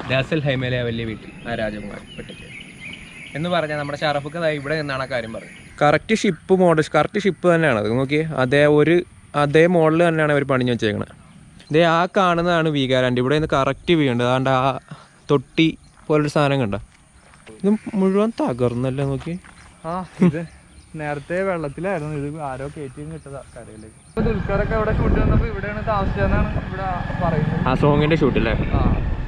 Nasal ഹൈമേലയ വലിയ വീട്ടിൽ ആ രാജകുമാരൻ പെട്ടിട്ട് എന്ന് പറഞ്ഞാൽ നമ്മുടെ ഷറഫൊക്കെ ദാ ഇവിടെ നിന്നാണ് ആ കാര്യം പറഞ്ഞത് correct ship model correct ship തന്നെയാണ് അത് നോക്കിയേ അതേ ഒരു അതേ മോഡൽ തന്നെയാണ് അവർ പണിഞ്ഞു വെച്ചേക്കണത് ഇതേ ആ കാണുന്നതാണ് വീഗാലാൻഡ് ഇവിടെ നിന്ന് കറക്റ്റ് വ്യൂ ഉണ്ട് അതുകൊണ്ട് ആ തൊട്ടി പോലൊരു സാധനം കണ്ട ഇത് മുഴുവൻ തകർന്നല്ലേ നോക്കി ആ ഇത് നേരത്തെ വെള്ളത്തിലായിരുന്നു ഇത് ആരോ കയറ്റിയും കിട്ടതാ കരയിലേക്ക് ഇപ്പൊ ദുൽഖറൊക്കെ അവിടെ ഷൂട്ട് വന്നപ്പോ ഇവിടെയാണ് താമസിച്ചതെന്നാണ് ഇവിടെ പറയുന്നത് ആ സോങ്ങിന്റെ ഷൂട്ടില്ലേ ആ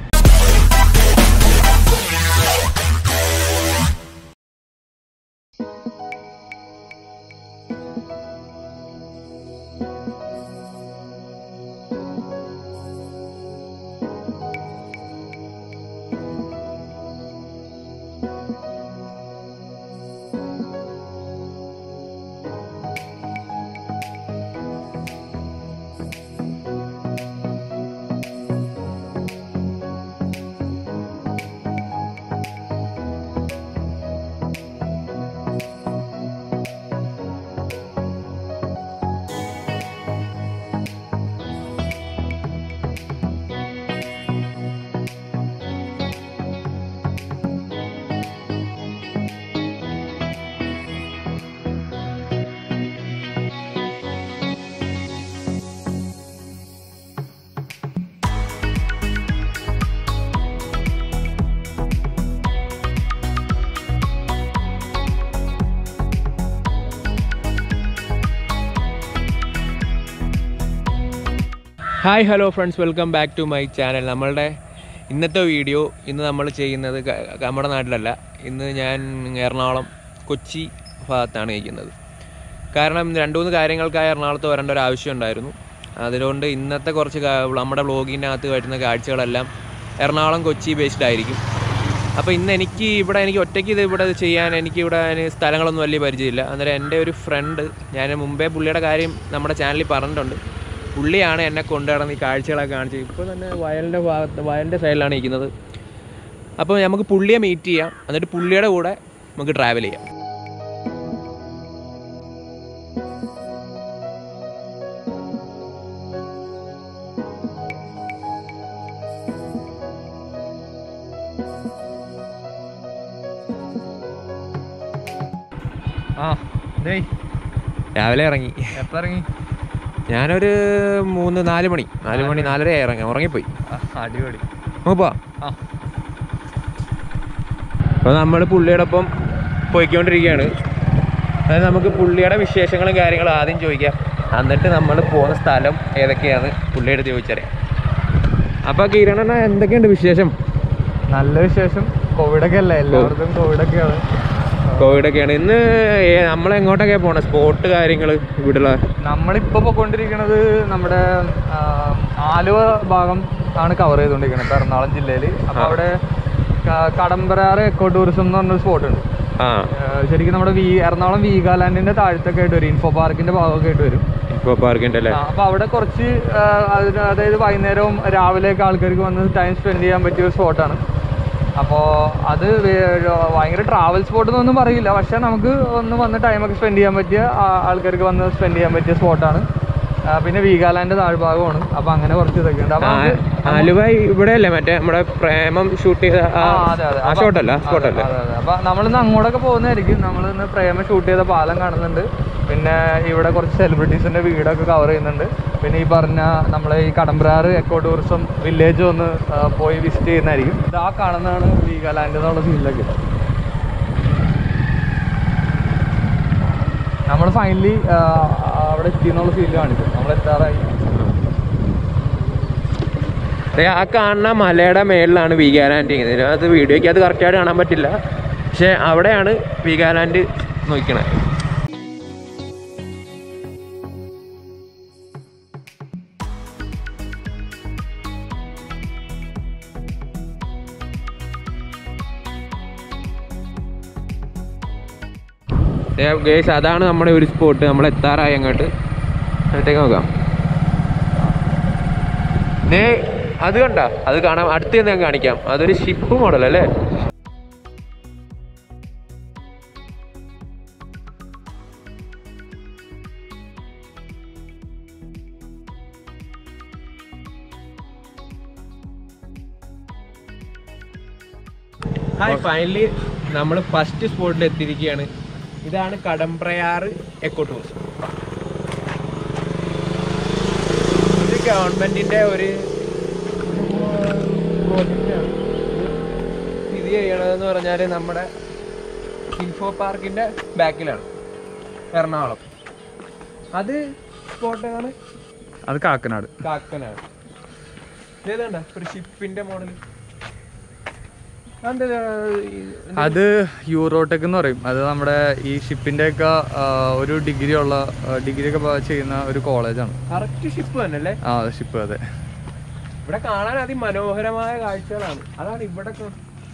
hi hello friends welcome back to my channel നമ്മളുടെ ഇന്നത്തെ വീഡിയോ ഇന്ന് നമ്മൾ ചെയ്യുന്നത് ക- നമ്മുടെ നാട്ടിലല്ല ഇന്ന് ഞാൻ എറണാകുളം കൊച്ചി ഭാഗത്താണ് ഇരിക്കുന്നത് കാരണം രണ്ട് മൂന്ന് കാര്യങ്ങൾക്കായി എറണാകുളത്ത് വരേണ്ട ഒരു ആവശ്യം ഉണ്ടായിരുന്നു അതുകൊണ്ട് ഇന്നത്തെ കുറച്ച് കാ- നമ്മുടെ വ്ളോഗിനകത്ത് വരുന്ന കാഴ്ചകളെല്ലാം എറണാകുളം കൊച്ചി ബേസ്ഡ് ആയിരിക്കും അപ്പോൾ ഇന്ന് എനിക്ക് ഇവിടെ എനിക്ക് ഒറ്റയ്ക്ക് ഇത് ഇവിടെ ചെയ്യാൻ എനിക്ക് ഇവിടെ അതിന് സ്ഥലങ്ങളൊന്നും വലിയ പരിചയമില്ല അന്നേരം എൻ്റെ ഒരു ഫ്രണ്ട് ഞാൻ മുമ്പേ പുള്ളിയുടെ കാര്യം നമ്മുടെ ചാനലിൽ പറഞ്ഞിട്ടുണ്ട് പുള്ളിയാണ് എന്നെ കൊണ്ടുനടന്ന് ഈ കാഴ്ചകളൊക്കെ കാണിച്ചത് ഇപ്പോൾ തന്നെ വയലിൻ്റെ ഭാഗത്ത് വയലിൻ്റെ സൈഡിലാണ് ഇരിക്കുന്നത് അപ്പോൾ നമുക്ക് പുള്ളിയെ മീറ്റ് ചെയ്യാം എന്നിട്ട് പുള്ളിയുടെ കൂടെ നമുക്ക് ട്രാവൽ ചെയ്യാം ആ ദേ രാവിലെ ഇറങ്ങി എപ്പോ ഇറങ്ങി ഞാനൊരു മൂന്ന് നാല് മണി നാല് മണി നാലര ഇറങ്ങി ഉറങ്ങിപ്പോയി ആ, അടിപൊളി നമുക്ക് പോവാം ആ അപ്പോൾ നമ്മൾ പുള്ളിയുടെ ഒപ്പം പോയിക്കൊണ്ടിരിക്കുകയാണ് അതായത് നമുക്ക് പുള്ളിയുടെ വിശേഷങ്ങളും കാര്യങ്ങളും ആദ്യം ചോദിക്കാം എന്നിട്ട് നമ്മൾ പോകുന്ന സ്ഥലം ഏതൊക്കെയാണ് പുള്ളിയുടെ ചോദിച്ചറിയാം അപ്പോൾ കിരണണ്ണ എന്തൊക്കെയുണ്ട് വിശേഷം നല്ല വിശേഷം കോവിഡൊക്കെ അല്ലേ എല്ലായിടത്തും കോവിഡൊക്കെയാണ് കോവിഡൊക്കെയാണ് ഇന്ന് ഏ- നമ്മൾ എങ്ങോട്ടൊക്കെ പോണേ സ്പോട്ട് കാര്യങ്ങൾ ഇവിടെയുള്ള നമ്മളിപ്പോ പോയിക്കൊണ്ടിരിക്കുന്നത് നമ്മുടെ ആ, ആലുവ ഭാഗം ആണ് കവർ ചെയ്തുകൊണ്ടിരിക്കുന്നത് ഇപ്പൊ എറണാകുളം ജില്ലയിൽ അപ്പൊ അവിടെ ക- കടമ്പരാറ് എക്കോ ടൂറിസം എന്ന് പറഞ്ഞൊരു സ്പോട്ട് ഉണ്ട് ആ ആ, ശരിക്കും നമ്മുടെ വി എറണാകുളം വീഗാലാൻഡിന്റെ താഴത്തൊക്കെ ആയിട്ട് വരും ഇൻഫോ പാർക്കിന്റെ ഭാഗമൊക്കെ ആയിട്ട് വരും ഇപ്പോൾ പാർക്കിൻ്റെ അല്ലേ ആ, അപ്പൊ അവിടെ കുറച്ച് ആ, അതിന് അതായത് വൈകുന്നേരവും രാവിലെയൊക്കെ ആൾക്കാർക്ക് വന്ന് ടൈം സ്പെൻഡ് ചെയ്യാൻ പറ്റിയ ഒരു സ്പോട്ടാണ് അപ്പോൾ അത് വേ- ഭയങ്കര ട്രാവൽ സ്പോട്ട് എന്നൊന്നും പറയില്ല പക്ഷെ നമുക്ക് ഒന്ന് വന്ന് ടൈമൊക്കെ സ്പെൻഡ് ചെയ്യാൻ പറ്റിയ ആ- ആൾക്കാർക്ക് വന്ന് സ്പെൻഡ് ചെയ്യാൻ പറ്റിയ സ്പോട്ടാണ് പിന്നെ വീഗാലാൻഡ് താഴ്ഭാഗമാണ് അപ്പൊ അങ്ങനെ കുറച്ച് ഇതൊക്കെ ഉണ്ട് അപ്പൊ നമുക്ക് ആലുവ ഇവിടെ അല്ലേ മറ്റേ നമ്മുടെ പ്രേമം ഷൂട്ട് ചെയ്ത ആ ആ, അതെ, അതെ. ആ അപ്പൊ- ഷോട്ടല്ല സ്പോട്ടല്ലേ അതെ, അതെ. അപ്പൊ നമ്മളിന്ന് അങ്ങോട്ടൊക്കെ പോകുന്നതായിരിക്കും നമ്മളിന്ന് പ്രേമ ഷൂട്ട് ചെയ്ത പാലം കാണുന്നുണ്ട് പിന്നെ ഇവിടെ കുറച്ച് സെലിബ്രിറ്റീസിന്റെ വീടൊക്കെ കവർ ചെയ്യുന്നുണ്ട് പിന്നെ ഈ പറഞ്ഞ നമ്മളെ ഈ കടമ്പ്രാറ് എക്കോ ടൂറിസം വില്ലേജ് ഒന്ന് ആ, പോയി വിസിറ്റ് ചെയ്യുന്നതായിരിക്കും ഇത് ആ കാണുന്നതാണ് വീഗാലാൻഡ് എന്നുള്ള ഫീൽഡൊക്കെ നമ്മൾ ഫൈനലി അവിടെ എത്തി എന്നുള്ള ഫീൽ കാണിക്കും നമ്മൾ എത്താറായി ദേ ആ കാണുന്ന മലയുടെ മേളിലാണ് വീഗാലാൻഡ് ഇരിക്കുന്നത് അത് വീഡിയോയ്ക്ക് അത് കറക്റ്റായിട്ട് കാണാൻ പറ്റില്ല പക്ഷെ അവിടെയാണ് വീഗാലാൻഡ് നോക്കണേ ഗേസ് അതാണ് നമ്മുടെ ഒരു സ്പോട്ട് നമ്മൾ എത്താറായി അങ്ങോട്ട് അങ്ങോട്ടേക്ക് നോക്കാം നേ അത് കണ്ട അത് കാണാം അടുത്ത് ഞാൻ കാണിക്കാം അതൊരു ഷിപ്പ് മോഡൽ അല്ലേ ഹായ് ഫൈനലി നമ്മൾ ഫസ്റ്റ് സ്പോട്ടിൽ എത്തിയിരിക്കുകയാണ് ഇതാണ് കടമ്പ്രയാറ് എക്കോ ടൂറിസം ഇത് ഗവൺമെന്റിന്റെ ഒരു പ്രോജക്റ്റാണ് ഇത് ചെയ്യണതെന്ന് പറഞ്ഞാൽ നമ്മുടെ ഇൻഫോ പാർക്കിന്റെ ബാക്കിലാണ് എറണാകുളം അത് സ്പോട്ടാണ് അത് കാക്കനാട് കാക്കനാട് ഇതേതാണ്ട ഒരു ഷിപ്പിന്റെ മോഡൽ അത് യൂറോടെക് എന്ന് പറയും അത് നമ്മുടെ ഈ ഷിപ്പിന്റെ ഒക്കെ ഒരു ഡിഗ്രി ഉള്ള ഡിഗ്രി ഒക്കെ പ- ചെയ്യുന്ന ഒരു കോളേജാണ് കറക്റ്റ് ഷിപ്പ് തന്നെ അല്ലേ ആ ഷിപ്പ് അതെ ഇവിടെ കാണാൻ അതിമനോഹരമായ കാഴ്ചകളാണ് അതാണ് ഇവിടെ കൊ-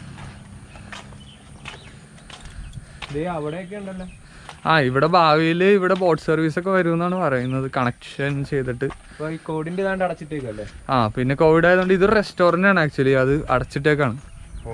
ദേ അവിടെയൊക്കെ ഉണ്ടല്ലോ ആ ഇവിടെ ഭാവിയിൽ ഇവിടെ ബോട്ട് സർവീസ് ഒക്കെ വരും എന്നാണ് പറയുന്നത് കണക്ഷൻ ചെയ്തിട്ട് അപ്പൊ ഈ കോഡിന്റെ ഇതാണ്ട് അടച്ചിട്ടേക്കല്ലേ ആ പിന്നെ കോവിഡ് ആയതുകൊണ്ട് ഇതൊരു റെസ്റ്റോറൻ്റ് ആണ് ആക്ച്വലി അത് അടച്ചിട്ടേക്കാണ് ഓ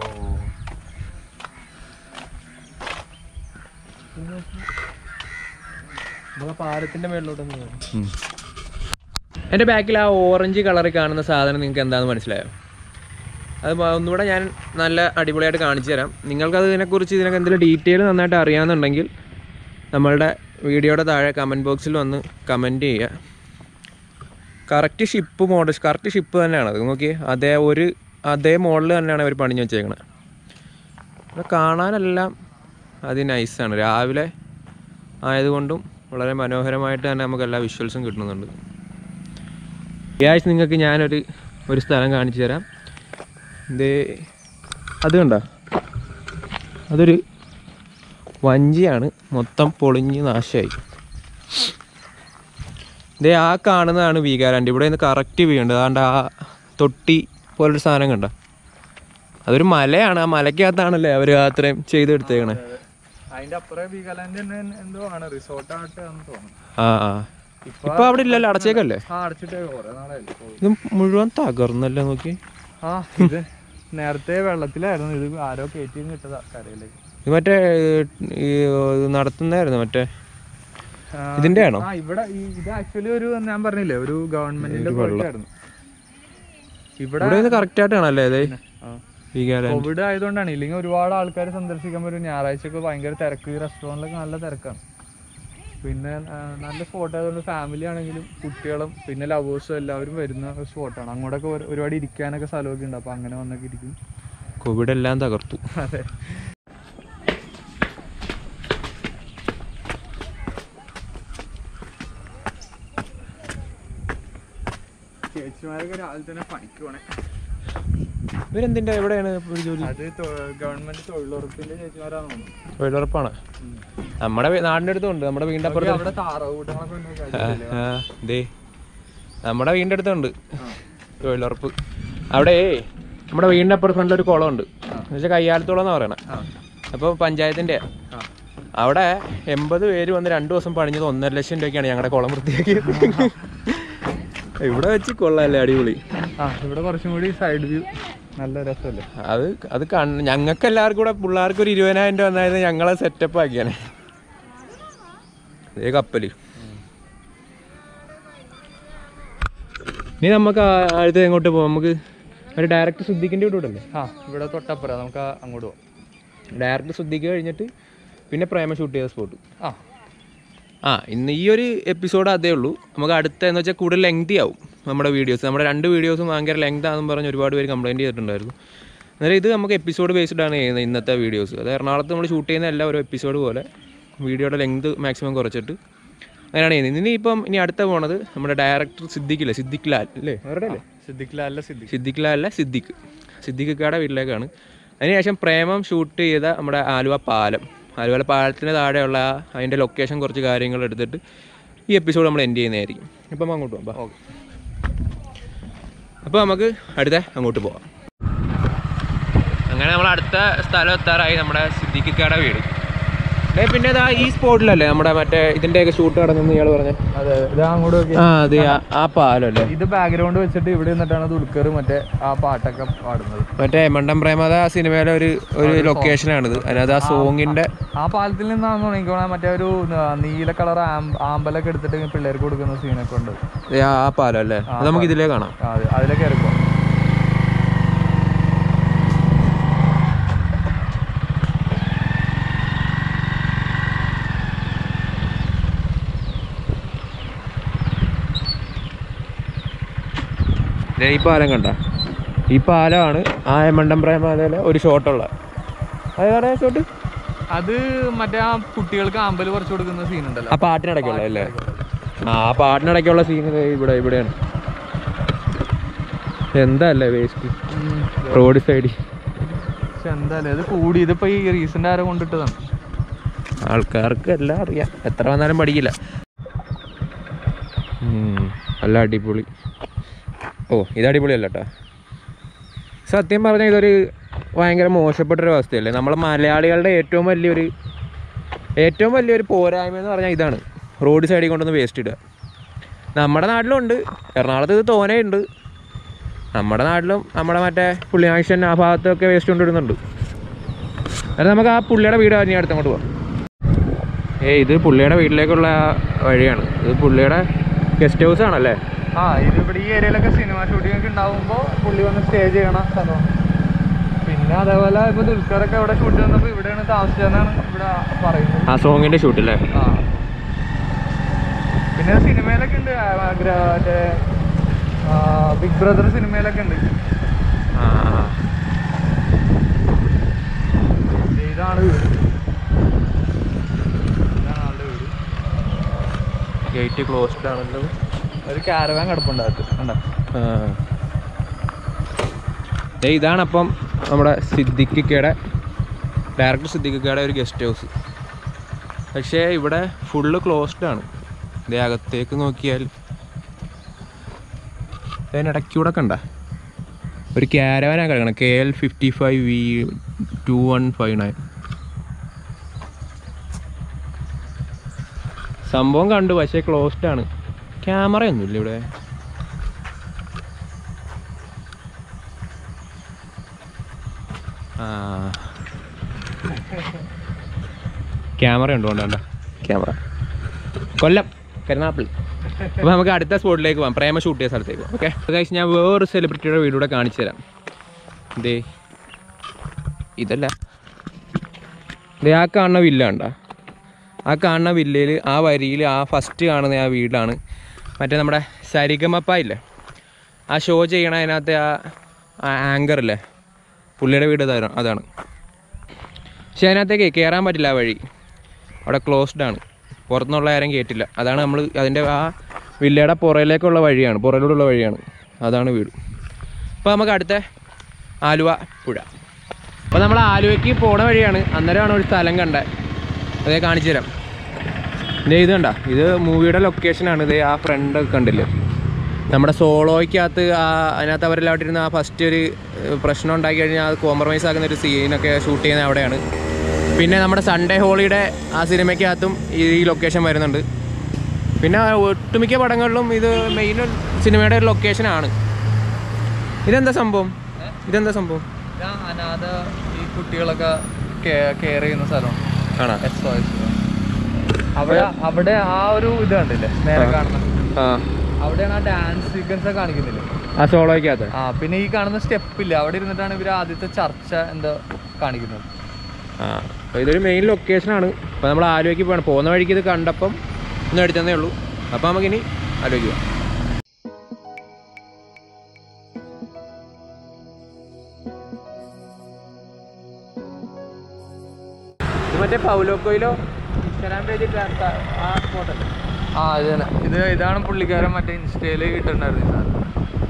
നമ്മളെ പാലത്തിന്റെ മേളിലോട്ടൊന്ന് കയറാം. ഉം. എൻ്റെ ബാക്കിൽ ആ ഓറഞ്ച് കളറിൽ കാണുന്ന സാധനം നിങ്ങൾക്ക് എന്താണെന്ന് മനസ്സിലായോ അത് മ- ഒന്നുകൂടെ ഞാൻ നല്ല അടിപൊളിയായിട്ട് കാണിച്ചു തരാം നിങ്ങൾക്കത് ഇതിനെക്കുറിച്ച് ഇതിനൊക്കെ എന്തെങ്കിലും ഡീറ്റെയിൽ നന്നായിട്ട് അറിയാമെന്നുണ്ടെങ്കിൽ നമ്മളുടെ വീഡിയോയുടെ താഴെ കമൻറ്റ് ബോക്സിൽ വന്ന് കമൻറ്റ് ചെയ്യുക correct ship model correct ship തന്നെയാണ് അത് നോക്കി അതേ ഒരു അതേ മോഡൽ തന്നെയാണ് അവർ പണിഞ്ഞ് വെച്ചേക്കണത് അത് കാണാനെല്ലാം അത് നൈസാണ് രാവിലെ ആയതുകൊണ്ടും വളരെ മനോഹരമായിട്ട് തന്നെ നമുക്ക് എല്ലാ വിഷ്വൽസും കിട്ടുന്നുണ്ട് ഈ ആഴ്ച നിങ്ങൾക്ക് ഞാനൊരു ഒരു സ്ഥലം കാണിച്ചു തരാം ഇത് അത് കണ്ടോ അതൊരു വഞ്ചിയാണ് മൊത്തം പൊളിഞ്ഞ് നാശമായി ഇതേ ആ കാണുന്നതാണ് വീകാലാൻഡ് ഇവിടെ നിന്ന് കറക്റ്റ് വ്യൂ ഉണ്ട് അതാണ്ട് ആ തൊട്ടി പോലൊരു സാധനം കണ്ട അതൊരു മലയാണ് ആ മലയ്ക്കകത്താണല്ലേ അവർ അത്രയും ചെയ്തെടുത്തേക്കണേ അതിന്റെ അപ്പുറം വീഗാലാൻഡ് തന്നെ എന്തോ ആണ് റിസോർട്ടായിട്ട് തോന്നുന്നു ആ ആ ഇപ്പൊ അവിടെ ഇല്ലല്ലോ അടച്ചേക്കല്ലേ ആ അടച്ചിട്ട് കുറെ നാളായില്ലേ ഇപ്പൊ. ഇത് മുഴുവൻ തകർന്നല്ലേ നോക്കി ആ ഇത് നേരത്തെ വെള്ളത്തിലായിരുന്നു ഇത് ആരോ കയറ്റിയും കിട്ടതാ കരയിലേക്ക് ഇത് മറ്റേ ഈ ഇത് നടത്തുന്നതായിരുന്നു മറ്റേ ആ, ഇതിന്റെ ആണോ ആ ഇവിടെ ഈ ഇത് ആക്ച്വലി ഒരു ഞാൻ പറഞ്ഞില്ലേ ഒരു ഗവൺമെന്റിന്റെ പ്രോജക്റ്റ് ആയിരുന്നു ഇവിടെ ഇവിടെ നിന്ന് കറക്റ്റ് ആയിട്ട് കാണല്ലേ അതെ ആ. വീകാലാൻഡ് കോവിഡ് ആയതുകൊണ്ടാണ് ഇല്ലെങ്കിൽ ഒരുപാട് ആൾക്കാർ സന്ദർശിക്കാൻ വരും ഞായറാഴ്ച ഒക്കെ ഭയങ്കര തിരക്ക് ഈ റെസ്റ്റോറൻറ്റിലൊക്കെ നല്ല തിരക്കാണ് പിന്നെ ആ, നല്ല സ്പോട്ട് ആയതുകൊണ്ട് ഫാമിലി ആണെങ്കിലും കുട്ടികളും പിന്നെ ലവേഴ്സും എല്ലാവരും വരുന്ന സ്പോട്ടാണ് അങ്ങോട്ടൊക്കെ ഒരു- ഒരുപാട് ഇരിക്കാനൊക്കെ സ്ഥലമൊക്കെ ഉണ്ട് അപ്പോൾ അങ്ങനെ വന്നൊക്കെ ഇരിക്കും കോവിഡ് എല്ലാം തകർത്തു അതെ ചേച്ചിമാരൊക്കെ രാവിലെ തന്നെ പണിക്ക് പോണേ ഇവരെന്തിന്റെ എവിടെയാണ് ഒരു ജോലി അത് ഗവൺമെന്റ് തൊഴിലുറപ്പിന്റെ ചേച്ചിമാരാണ് തോന്നുന്നു തൊഴിലുറപ്പാണ് നമ്മുടെ വീ- നാടിന്റെ അടുത്തുണ്ട് നമ്മുടെ വീടിന്റെ അപ്പുറത്ത് അവിടെ താറാവ് കൂട്ടങ്ങളൊക്കെ ഉണ്ട് കഴിച്ചിട്ടില്ലേ? ആ, ദേ നമ്മുടെ വീടിന്റെ അടുത്തുണ്ട് തൊഴിലുറപ്പ് അവിടെ നമ്മുടെ വീടിന്റെ അപ്പുറത്ത് ഫ്രണ്ടിൽ ഒരു കുളമുണ്ട് എന്ന് വെച്ചാൽ കയ്യാലത്തോളം എന്നാ പറയണേ ആ. അപ്പോൾ പഞ്ചായത്തിന്റെ ആ. അവിടെ എൺപത് പേര് വന്ന് രണ്ടു ദിവസം പണിഞ്ഞത് ഒന്നര ലക്ഷം രൂപയ്ക്കാണ് ഞങ്ങളുടെ കുളം വൃത്തിയാക്കിയത് ഇവിടെ വെച്ച് കൊള്ളാല്ലേ അടിപൊളി ആ ഇവിടെ കുറച്ചും കൂടി സൈഡ് വ്യൂ നല്ല രസമല്ലേ അത് അത് കണ് ഞങ്ങൾക്ക് എല്ലാവർക്കും കൂടെ പിള്ളേർക്ക് ഒരു ഇരുപതിനായിരം രൂപ വന്നായിരുന്നു ഞങ്ങളെ സെറ്റപ്പ് ആക്കിയാനെ ഇതേ കപ്പല് ഇനി നമുക്ക് ആ- അടുത്ത് എങ്ങോട്ട് പോകാം നമുക്ക് ഒരു ഡയറക്റ്റ് ശ്രദ്ധിക്കേണ്ടി വിടൂടല്ലേ ആ ഇവിടെ തൊട്ടപ്പുറം നമുക്ക് ആ- അങ്ങോട്ട് പോവാം ഡയറക്റ്റ് ശ്രദ്ധിക്കുക കഴിഞ്ഞിട്ട് പിന്നെ പ്രേമ ഷൂട്ട് ചെയ്ത സ്പോട്ട് ആ ആ ഇന്ന് ഈ ഒരു എപ്പിസോഡ് അതേ ഉള്ളൂ നമുക്ക് അടുത്ത എന്ന് വെച്ചാൽ കൂടുതൽ ലെങ്തി ആവും നമ്മുടെ വീഡിയോസ് നമ്മുടെ രണ്ട് വീഡിയോസും ഭയങ്കര ലെങ്ത് ആണെന്ന് പറഞ്ഞ് ഒരുപാട് പേര് കംപ്ലയിൻറ്റ് ചെയ്തിട്ടുണ്ടായിരുന്നു അന്നേരം ഇത് നമുക്ക് എപ്പിസോഡ് ബേസ്ഡ് ആണ് ചെയ്യുന്നത് ഇന്നത്തെ വീഡിയോസ് അത് എറണാകുളത്ത് നമ്മൾ ഷൂട്ട് ചെയ്യുന്ന എല്ലാ ഒരു എപ്പിസോഡ് പോലെ വീഡിയോയുടെ ലെങ്ത് മാക്സിമം കുറച്ചിട്ട് അങ്ങനെയാണ് ചെയ്യുന്നത് ഇനി ഇപ്പം ഇനി അടുത്ത പോണത് നമ്മുടെ ഡയറക്ടർ സിദ്ദിഖില്ലേ സിദ്ദിഖ് ലാൽ അല്ലേ അവരുടെ അല്ലേ സിദ്ദിഖ് ലാലിലെ സിദ്ദിഖ് സിദ്ദിഖ് ലാലല്ല സിദ്ദിഖ് സിദ്ദിഖ് കാടെ വീട്ടിലേക്കാണ് അതിനുശേഷം പ്രേമം ഷൂട്ട് ചെയ്ത നമ്മുടെ ആലുവ പാലം ആലുവ പാലത്തിന് താഴെയുള്ള ആ- അതിൻ്റെ ലൊക്കേഷൻ കുറച്ച് കാര്യങ്ങൾ എടുത്തിട്ട് ഈ എപ്പിസോഡ് നമ്മൾ എൻഡ് ചെയ്യുന്നതായിരിക്കും ഇപ്പം അങ്ങോട്ട് പോകാം ഓക്കെ അപ്പോൾ നമുക്ക് അടുത്ത അങ്ങോട്ട് പോവാം അങ്ങനെ നമ്മൾ അടുത്ത സ്ഥലം എത്താറായി നമ്മുടെ സിദ്ദിഖിക്കാടെ വീട് ദേ പിന്നെ ഇതാ ഈ സ്പോട്ടിലല്ലേ നമ്മുടെ മറ്റേ ഇതിൻ്റെയൊക്കെ ഷൂട്ട് നടന്നു ഇയാൾ പറഞ്ഞ അതെ ഇത് അങ്ങോട്ട് നോക്കി ആ അതെ ആ- ആ പാലം അല്ലേ ഇത് ബാക്ക്ഗ്രൗണ്ട് വെച്ചിട്ട് ഇവിടെ നിന്നിട്ടാണ് ദുൽഖർ മറ്റേ ആ പാട്ടൊക്കെ പാടുന്നത് മറ്റേ മണ്ടം പ്രേമത സിനിമയിലെ ഒരു ഒരു ലൊക്കേഷനാണിത് അതിനകത്ത് ആ സോങ്ങിന്റെ ആ പാലത്തിൽ നിന്നാണെന്ന് തോന്നിക്കോണേ മറ്റേ ഒരു ന- നീല കളർ ആമ്പലൊക്കെ എടുത്തിട്ട് പിള്ളേർക്ക് കൊടുക്കുന്ന സീനൊക്കെ ഉണ്ട് ദേ ആ ആ പാലം അല്ലേ അത് നമുക്ക് ഇതിലേ കാണാം ആ, അതെ അതിലൊക്കെ ഇറക്കും ദേ ഈ പാലം കണ്ട ഈ പാലമാണ് ആ എമണ്ടം പ്രേമാലയിലെ ഒരു ഷോട്ടുള്ള അത് വേറെ ഷോട്ട് അത് മറ്റേ ആ കുട്ടികൾക്ക് ആമ്പല് കുറച്ച് കൊടുക്കുന്ന സീൻ ഉണ്ടല്ലോ ആ പാട്ടിനിടയ്ക്കുള്ള അല്ലേ ആ ആ പാട്ടിനിടയ്ക്കുള്ള സീൻ ഇവിടെ ഇവിടെയാണ് എന്താ അല്ലേ വേസ്റ്റ് റോഡ് സൈഡിൽ പക്ഷെ എന്തായാലും ഇത് കൂടി ഇതിപ്പോ ഈ റീസെന്റ് ആരോ കൊണ്ടിട്ടതാണ് ആൾക്കാർക്ക് എല്ലാം അറിയാം എത്ര വന്നാലും പഠിക്കില്ല ഉം, നല്ല അടിപൊളി ഓ ഇത് അടിപൊളിയല്ല കേട്ടോ സത്യം പറഞ്ഞാൽ ഇതൊരു ഭയങ്കര മോശപ്പെട്ടൊരു അവസ്ഥയല്ലേ നമ്മളെ മലയാളികളുടെ ഏറ്റവും വലിയൊരു ഏറ്റവും വലിയൊരു പോരായ്മ എന്ന് പറഞ്ഞാൽ ഇതാണ് റോഡ് സൈഡിൽ കൊണ്ടൊന്ന് വേസ്റ്റ് ഇടുക നമ്മുടെ നാട്ടിലുണ്ട് എറണാകുളത്ത് ഇത് തോനെ ഉണ്ട് നമ്മുടെ നാട്ടിലും നമ്മുടെ മറ്റേ പുള്ളിയാക്ഷൻ ആ ഭാഗത്തൊക്കെ വേസ്റ്റ് കൊണ്ടിടുന്നുണ്ട് അത് നമുക്ക് ആ പുള്ളിയുടെ വീട് കഴിഞ്ഞ അടുത്തങ്ങോട്ട് പോകാം ഏയ് ഇത് പുള്ളിയുടെ വീട്ടിലേക്കുള്ള വഴിയാണ് ഇത് പുള്ളിയുടെ ഗസ്റ്റ് ഹൗസ് ആണല്ലേ ആ ഇത് ഇവിടെ ഈ ഏരിയയിലൊക്കെ സിനിമ ഷൂട്ടിംഗ് ഒക്കെ ഉണ്ടാവുമ്പോ പുള്ളി വന്ന് സ്റ്റേ ചെയ്യണ സ്ഥലമാണ് പിന്നെ അതേപോലെ ഇപ്പൊ ദുൽഖറൊക്കെ ഇവിടെ ഷൂട്ട് വന്നപ്പോ ഇവിടെയാണ് താമസിച്ചതെന്നാണ് ഇവിടെ പറയുന്നത് ആ സോങ്ങിന്റെ ഷൂട്ടില്ലേ ആ പിന്നെ സിനിമയിലൊക്കെ ഉണ്ട് ആ, ആ, ഗ്ര- മറ്റേ ബിഗ് ബ്രദർ സിനിമയിലൊക്കെ ഉണ്ട് ആ ദേ ഇതാണ് വീട് ഇതാണ് ആളുടെ വീട് ഗേറ്റ് ക്ലോസ്ഡ് ആണല്ലോ ഒരു കാരവാൻ കിടപ്പുണ്ട് അകത്ത് കണ്ടോ ആ. ദേ ഇതാണപ്പം നമ്മുടെ സിദ്ദിഖിക്കയുടെ ഡയറക്ടർ സിദ്ദിഖിക്കയുടെ ഒരു ഗസ്റ്റ് ഹൗസ് പക്ഷേ ഇവിടെ ഫുള്ള് ക്ലോസ്ഡ് ആണ് ഇതേ അകത്തേക്ക് നോക്കിയാൽ അതിനിടയ്ക്കൂടെ കണ്ട ഒരു ക്യാരവാനാണ് കിടക്കണം K L fifty five V two one five nine സംഭവം കണ്ടു പക്ഷേ ക്ലോസ്ഡ് ആണ് ക്യാമറ ഒന്നുമില്ല ഇവിടെ ആ ക്യാമറ ഉണ്ടോ വേണ്ട ക്യാമറ കൊല്ലം കരുനാപ്പിളി അപ്പോൾ നമുക്ക് അടുത്ത സ്പോട്ടിലേക്ക് പോകാം പ്രേമ ഷൂട്ട് ചെയ്ത സ്ഥലത്തേക്ക് പോകാം ഓക്കെ കഴിച്ച് ഞാൻ വേറൊരു സെലിബ്രിറ്റിയുടെ വീടൂടെ കാണിച്ചു തരാം ദേ ഇതല്ല ദേ ആ കാണുന്ന വില്ല ഉണ്ടോ ആ കാണുന്ന വില്ലയിൽ ആ വരിയിൽ ആ ഫസ്റ്റ് കാണുന്ന ആ വീടാണ് മറ്റേ നമ്മുടെ സരിഗമപ്പ ഇല്ലേ ആ ഷോ ചെയ്യണ അതിനകത്തെ ആ ആങ്കർ ഇല്ലേ പുള്ളിയുടെ വീട് അതാണ് അതാണ് പക്ഷെ അതിനകത്തേക്ക് കയറാൻ പറ്റില്ല ആ വഴി അവിടെ ക്ലോസ്ഡ് ആണ് പുറത്തുനിന്നുള്ള ആരും കയറ്റില്ല അതാണ് നമ്മൾ അതിൻ്റെ ആ വില്ലയുടെ പുറയിലേക്കുള്ള വഴിയാണ് പുറയിലൂടെയുള്ള വഴിയാണ് അതാണ് വീട് അപ്പോൾ നമുക്ക് അടുത്ത ആലുവ പുഴ അപ്പോൾ നമ്മൾ ആലുവയ്ക്ക് പോണ വഴിയാണ് അന്നേരമാണ് ഒരു സ്ഥലം കണ്ടത് അതേ കാണിച്ചു തരാം ഇതേ ഇത് കണ്ട ഇത് മൂവിയുടെ ലൊക്കേഷനാണ് ഇത് ആ ഫ്രണ്ട് കണ്ടില്ലേ നമ്മുടെ സോളോയ്ക്കകത്ത് ആ അതിനകത്ത് അവരെല്ലാം ഇരുന്ന് ആ ഫസ്റ്റ് ഒരു ഏഹ്, പ്രശ്നം ഉണ്ടാക്കി കഴിഞ്ഞാൽ അത് കോംപ്രമൈസ് ആക്കുന്ന ഒരു സീനൊക്കെ ഷൂട്ട് ചെയ്യുന്നത് അവിടെയാണ് പിന്നെ നമ്മുടെ സൺഡേ ഹോളിയുടെ ആ സിനിമയ്ക്കകത്തും ഈ ലൊക്കേഷൻ വരുന്നുണ്ട് പിന്നെ ഒട്ടുമിക്ക പടങ്ങളിലും ഇത് മെയിൻ സിനിമയുടെ ഒരു ലൊക്കേഷനാണ് ഇതെന്താ സംഭവം ഇതെന്താ സംഭവം ഇതാ അനാഥ ഈ കുട്ടികളൊക്കെ കെയർ ചെയ്യുന്ന സ്ഥലം കാണാം എസ് ഒ എസ് അവിടെ അവിടെ ആ ഒരു ഇത് കണ്ടില്ലേ നേരെ കാണുന്ന ആ അവിടെയാണ് ആ ഡാൻസ് സീക്വൻസ് ഒക്കെ കാണിക്കുന്നില്ലേ ആ സോളോയ്ക്കകത്ത് ആ പിന്നെ ഈ കാണുന്ന സ്റ്റെപ്പ് ഇല്ല അവിടെ ഇരുന്നിട്ടാണ് ഇവർ ആദ്യത്തെ ചർച്ച എന്താ കാണിക്കുന്നത് ആ അപ്പോൾ ഇതൊരു മെയിൻ ലൊക്കേഷനാണ് അപ്പോൾ നമ്മൾ ആലുവയ്ക്ക് പോകണം പോകുന്ന വഴിക്ക് ഇത് കണ്ടപ്പം ഒന്ന് എടുത്തതേ ഉള്ളൂ അപ്പോൾ നമുക്കിനി ആലോചിക്ക് പോകാം ഇത് മറ്റേ പൗലോക്കോയിലോ ഇൻസ്റ്റാഗ്രാം പേജിൽ ആ സ്പോട്ടല്ലേ ആ ഇത് തന്നെ ഇത് ഇതാണ് പുള്ളിക്കാരൻ മറ്റേ ഇൻസ്റ്റയിൽ ഇട്ടിട്ടുണ്ടായിരുന്നു ഈ സാധനം.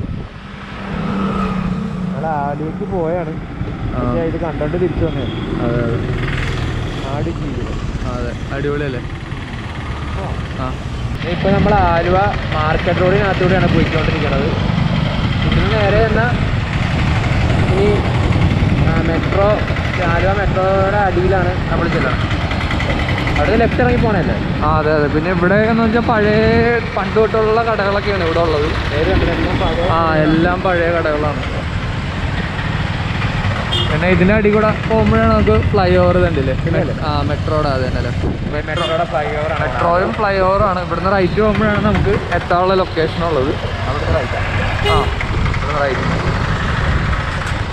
നമ്മൾ ആലുവയ്ക്ക് പോയാണ് ആ. പക്ഷേ ഇത് കണ്ടോണ്ട് തിരിച്ചു വന്നേ അതെ അതെ ആട് ജീവിതം അതെ അടിപൊളിയല്ലേ ആ ഇപ്പൊ നമ്മൾ ആലുവ മാർക്കറ്റ് റോഡിനകത്തൂടെയാണ് പോയിക്കൊണ്ടിരിക്കുന്നത് ഇവിടുന്ന് നേരെ എന്നാ ഇനി മെട്രോ ആലുവ മെട്രോയുടെ അടിയിലാണ് നമ്മൾ ചെല്ലണം അവിടെ ലെഫ്റ്റ് ഇറങ്ങി പോണല്ലേ ആ അതെ അതെ പിന്നെ ഇവിടെ എന്ന് വെച്ചാൽ പഴയ പണ്ട് തൊട്ടുള്ള കടകളൊക്കെയാണ് ഇവിടെ ഉള്ളത് നേരെ കണ്ടില്ല പഴയ ആ എല്ലാം പഴയ കടകളാണ് പിന്നെ ഇതിന്റെ അടി കൂടെ പോകുമ്പോഴാണ് നമുക്ക് ഫ്ലൈ ഓവർ കണ്ടില്ലേ പിന്നെയല്ലേ? ആ മെട്രോയുടെ അത് തന്നെ അല്ലേ മെട്രോയുടെ ഫ്ലൈ ഓവർ മെട്രോയും ഫ്ലൈ ഓവറും ആണ് ഇവിടുന്ന് റൈറ്റ് പോകുമ്പോഴാണ് നമുക്ക് എത്താനുള്ള ലൊക്കേഷൻ ഉള്ളത് അവിടുത്തെ റൈറ്റാ ആ ഇവിടുന്ന് റൈറ്റ്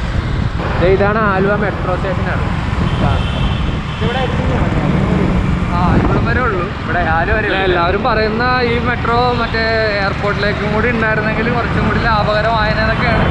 ഇതാണ് ആലുവ മെട്രോ സ്റ്റേഷനാണ് ഇവിടെ ആ ആ ഇവിടം വരെ ഉള്ളൂ ഇവിടെ ആരും ഇല്ല, എല്ലാവരും പറയുന്ന ഈ മെട്രോ മറ്റേ എയർപോർട്ടിലേക്കും കൂടി ഉണ്ടായിരുന്നെങ്കിൽ കുറച്ചും കൂടി ലാഭകരമായതൊക്കെയാണ്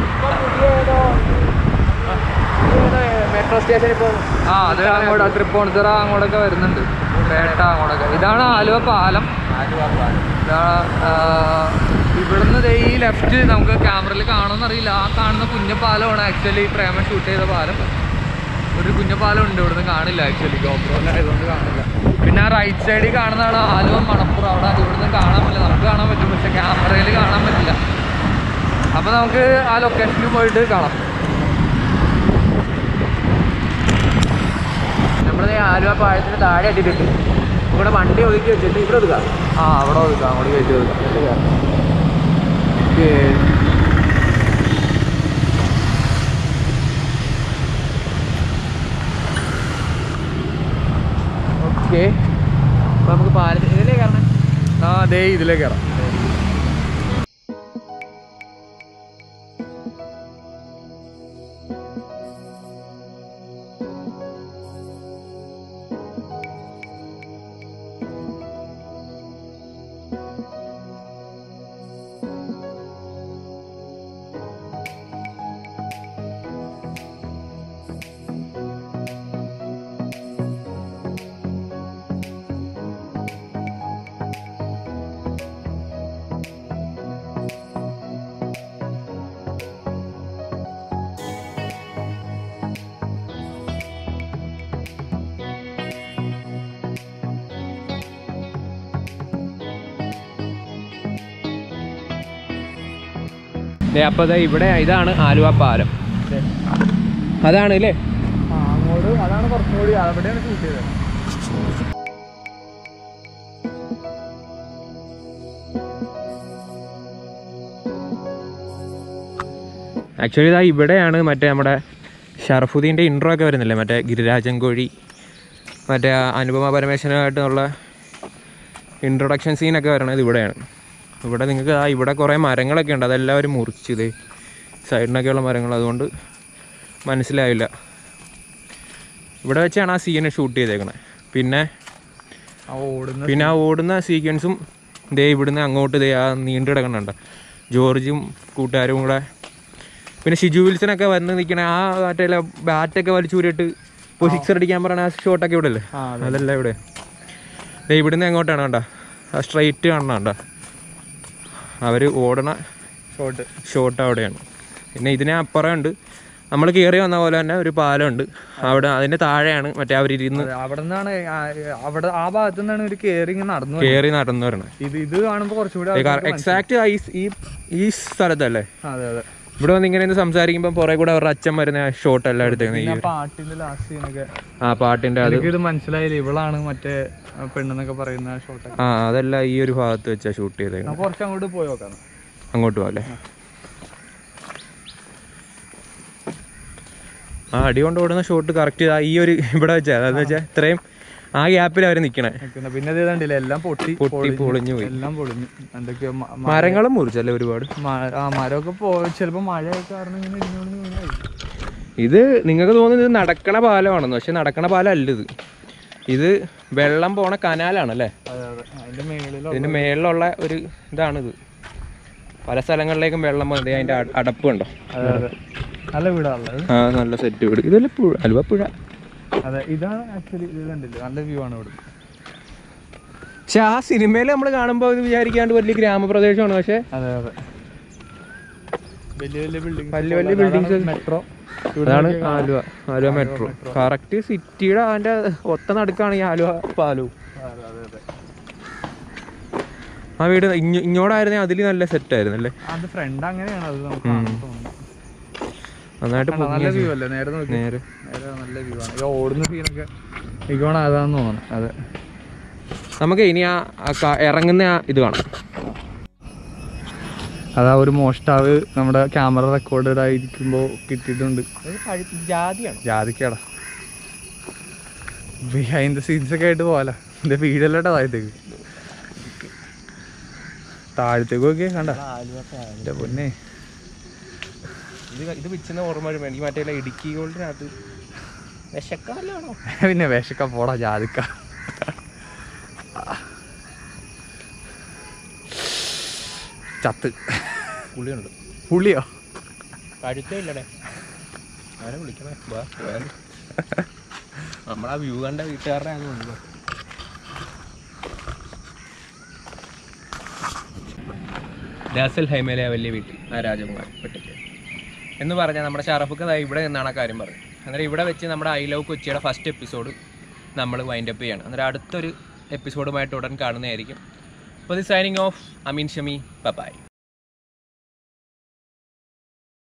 മെട്രോ സ്റ്റേഷൻ ഇപ്പോൾ ആ അത് അങ്ങോട്ട് തൃപ്പൂണിത്തുറ അങ്ങോട്ടൊക്കെ വരുന്നുണ്ട് പേട്ട അങ്ങോട്ടൊക്കെ ഇതാണ് ആലുവ പാലം ഇതാ ആ, ഇവിടുന്ന് ദേ ഈ ലെഫ്റ്റ് നമുക്ക് ക്യാമറയിൽ കാണുമെന്ന് അറിയില്ല ആ കാണുന്ന കുഞ്ഞ പാലമാണ് ആക്ച്വലി പ്രേമ ഷൂട്ട് ചെയ്ത പാലം ഒരു കുഞ്ഞ പാലം ഉണ്ട് ഇവിടുന്ന് കാണില്ല ആക്ച്വലി ഗോപ്രോയിലായതുകൊണ്ട് കാണില്ല പിന്നെ ആ റൈറ്റ് സൈഡിൽ കാണുന്നതാണ് ആലുവ മണപ്പുറം അവിടെ ഇവിടുന്ന് കാണാൻ പറ്റില്ല നമുക്ക് കാണാൻ പറ്റും പക്ഷെ ക്യാമറയിൽ കാണാൻ പറ്റില്ല അപ്പോൾ നമുക്ക് ആ ലൊക്കേഷനിൽ പോയിട്ട് കാണാം നമ്മൾ ആലുവ പാഴത്തിന് താഴെ എത്തിയിട്ടുണ്ട് ഇവിടെ വണ്ടി ഒതുക്കി വെച്ചിട്ട് ഇവിടെ ഒതുക്കാം ആ അവിടെ ഒതുക്കാം അങ്ങോട്ട് കയറ്റി ഒതുക്കാം ഓക്കെ അപ്പോൾ നമുക്ക് പാലത്തിന് ഇതിലേ കയറണം ആ ദേ ഇതിലേക്ക് കയറാം അപ്പോൾ ദേ ഇവിടെ ഇതാണ് ആലുവ പാലം അതാണ് അല്ലേ ആ അങ്ങോട്ട് അതാണ് കുറച്ചും കൂടി അവിടെയാണ് ഷൂട്ട് ചെയ്തത് ആക്ച്വലി ഇതാ ഇവിടെയാണ് മറ്റേ നമ്മുടെ ഷറഫുദ്ദീൻ്റെ ഇൻട്രോ ഒക്കെ വരുന്നില്ലേ മറ്റേ ഗിരിരാജൻ കോഴി മറ്റേ ആ അനുപമ പരമേശ്വരനായിട്ടുള്ള ഇൻട്രൊഡക്ഷൻ സീനൊക്കെ വരണത് ഇവിടെയാണ് ഇവിടെ നിങ്ങൾക്ക് ആ ഇവിടെ കുറേ മരങ്ങളൊക്കെ ഉണ്ട് അതെല്ലാവരും മുറിച്ചത് സൈഡിനൊക്കെയുള്ള മരങ്ങൾ അതുകൊണ്ട് മനസ്സിലായില്ല ഇവിടെ വെച്ചാണ് ആ സീനെ ഷൂട്ട് ചെയ്തേക്കണത് പിന്നെ ആ ഓടുന്ന പിന്നെ ആ ഓടുന്ന സീക്വൻസും ദേ ഇവിടുന്ന് അങ്ങോട്ട് ദേ ആ നീണ്ടു കിടക്കണുണ്ട് ജോർജും കൂട്ടുകാരും കൂടെ പിന്നെ ഷിജു വിൽസനൊക്കെ വന്ന് നിൽക്കണ ആ മറ്റേ ബാറ്റൊക്കെ വലിച്ചൂരിട്ട് ഇപ്പോൾ സിക്സർ അടിക്കാൻ പറഞ്ഞ ആ ഷോട്ടൊക്കെ ഇവിടെ അല്ലേ ആ, അതല്ല ഇവിടെ ദേ ഇവിടുന്ന് എങ്ങോട്ടാണ് കണ്ട ആ സ്ട്രൈറ്റ് കാണണം കണ്ട അവർ ഓടണ ഷോട്ട് ഷോട്ട് അവിടെയാണ് പിന്നെ ഇതിനെ അപ്പുറം ഉണ്ട് നമ്മൾ കയറി വന്ന പോലെ തന്നെ ഒരു പാലമുണ്ട് അവിടെ അതിൻ്റെ താഴെയാണ് മറ്റേ അവരിരുന്ന് അവിടെ നിന്നാണ് അവിടെ ആ ഭാഗത്തു നിന്നാണ് ഒരു കയറി ഇങ്ങനെ നടന്നു വരുന്നത്. കയറി നടന്നു വരണത് ഇത് ഇത് കാണുമ്പോൾ കുറച്ചുകൂടി ആൾക്കാർക്ക് എക്സാക്ട് ഈ ഈ സ്ഥലത്തല്ലേ മനസ്സിലാവും. അതെ അതെ ഇവിടെ വന്ന് ഇങ്ങനെ സംസാരിക്കുമ്പോൾ പുറകെ കൂടെ അവരുടെ അച്ഛൻ വരുന്ന ഷോട്ട് എല്ലാം എടുത്തേക്കുന്നത് ഈ പിന്നെ ആ പാട്ടിന്റെ ലാസ്റ്റ് സീനൊക്കെ ആ പാട്ടിന്റെ അത് എനിക്ക് ഇത് മനസ്സിലായില്ല ഇവളാണ് മറ്റേ ആ പെണ്ണെന്നൊക്കെ പറയുന്ന ഷോട്ടൊക്കെ ആ അതെല്ലാം ഈ ഒരു ഭാഗത്ത് വെച്ചാ ഷൂട്ട് ചെയ്തേക്കുന്നത് നമുക്ക് കുറച്ച് അങ്ങോട്ട് പോയി നോക്കാം അങ്ങോട്ട് പോകാല്ലേ ആ അടി കൊണ്ട് ഓടുന്ന ഷോട്ട് കറക്റ്റ് ഈ ഒരു ഇവിടെ വെച്ചാ അതെന്ന് വെച്ചാൽ ഇത്രയും ആ ഗ്യാപ്പിൽ അവർ നിൽക്കണേ നിൽക്കുന്നത് പിന്നെ ഇത് കണ്ടില്ല എല്ലാം പൊട്ടി പൊട്ടി പൊളിഞ്ഞു പോയി എല്ലാം പൊളിഞ്ഞു എന്തൊക്കെയോ മ- മ- മരങ്ങളും മുറിച്ചല്ലേ ഒരുപാട് മ- ആ മരമൊക്കെ പോ ചിലപ്പോ മഴയൊക്കെ കാരണം ഇങ്ങനെ ഇടിഞ്ഞോണ്ട് വീണായിരിക്കും. ഇത് നിങ്ങൾക്ക് തോന്നുന്നത് ഇത് നടക്കണ പാലമാണെന്ന് പക്ഷെ നടക്കണ പാലം അല്ല ഇത് ഇത് വെള്ളം പോണ കനാലാണല്ലേ അതെ അതെ അതിന്റെ മേളിലോ ഇതിന്റെ മേളിലുള്ള ഒരു ഇതാണിത് പല സ്ഥലങ്ങളിലേക്കും വെള്ളം പോകുന്നത് അതിന്റെ അട- അടപ്പ് കണ്ടോ അതെ അതെ നല്ല വീടാണുള്ളത് ആ നല്ല സെറ്റ് വീട് ഇതല്ല പുഴ അലുവ പുഴ അതെ ഇതാണ് ആക്ച്വലി ഇത് കണ്ടില്ല നല്ല വ്യൂ ആണ് ഇവിടെ പക്ഷെ ആ സിനിമയിൽ നമ്മൾ കാണുമ്പോൾ ഇത് വിചാരിക്കാണ്ട് വലിയ ഗ്രാമപ്രദേശമാണ് പക്ഷെ അതെ അതെ വലിയ വലിയ ബിൽഡിംഗ് വലിയ വലിയ buildings ഒക്കെ. മെട്രോ അതാണ് ആലുവ ആലുവ മെട്രോ കറക്റ്റ് സിറ്റിയുടെ അതിന്റെ ഒത്ത നടുക്കാണ് ഈ ആലുവ പാലവും അതെ അതെ അതെ ആ വീട് ഇഞ്ഞ- ഇങ്ങോട്ടായിരുന്നെ അതിൽ നല്ല സെറ്റ് ആയിരുന്നു അല്ലേ അത് ഫ്രണ്ട് അങ്ങനെയാണ് അത് നമുക്ക് കാണാൻ തോന്നുന്നത് നന്നായിട്ട് കണ്ടോ, നല്ല വ്യൂ അല്ലേ നേരെ നോക്കി നേരെ നേരെ നല്ല വ്യൂ ആണ് ഈ ഓടുന്ന സീനൊക്കെ ഇക്കോണ അതാന്ന് തോന്നുന്നു അതെ നമുക്ക് ഇനി ആ ആ ക- ഇറങ്ങുന്ന ആ ഇത് കാണാം അതാ ഒരു മോഷ്ടാവ് നമ്മുടെ ക്യാമറ റെക്കോർഡഡ് ആയിരിക്കുമ്പോൾ കിട്ടിയിട്ടുണ്ട് ജാതിയാണ് ജാതിക്കടാ ബിഹൈൻഡ് ദ സീൻസ് ഒക്കെ ആയിട്ട് പോകാല എന്റെ വീടല്ലേട്ടാ താഴത്തേക്ക് താഴത്തേക്ക് നോക്കിയേ കണ്ട എന്റെ പൊന്നെ ഇത് ഇത് വെച്ചിരുന്ന ഓർമ്മ വരുമ്പോ എനിക്ക് മറ്റേ ഇടുക്കി ഗോൾഡിനകത്ത് വിശക്കാലാണോ പിന്നെ വിശക്ക പോടാ ജാതിക്ക ചത്ത് പുളിയുണ്ട് പുള്ളിയോ കഴുത്തേ ഇല്ലടേ ആരെ വിളിക്കണേ വാ പോയാലോ നമ്മളാ വ്യൂ കണ്ട വീട്ടുകാരുടെ ആണെന്ന് രാസൽ ഹൈമേലയ വലിയ വീട്ടിൽ ആ രാജകുമാർ വെട്ടിക്ക് എന്ന് പറഞ്ഞാൽ നമ്മുടെ ഷറഫുക്ക് ദാ ഇവിടെ നിന്നാണ് ആ കാര്യം പറഞ്ഞത് അന്നേരം ഇവിടെ വെച്ച് നമ്മുടെ ഐ ലവ് കൊച്ചിയുടെ ഫസ്റ്റ് എപ്പിസോഡ് നമ്മൾ വൈൻഡ് അപ്പ് ചെയ്യണം അന്നേരം അടുത്തൊരു എപ്പിസോഡുമായിട്ട് ഉടൻ കാണുന്നതായിരിക്കും അപ്പോൾ ഇത് signing off Ameen Shami by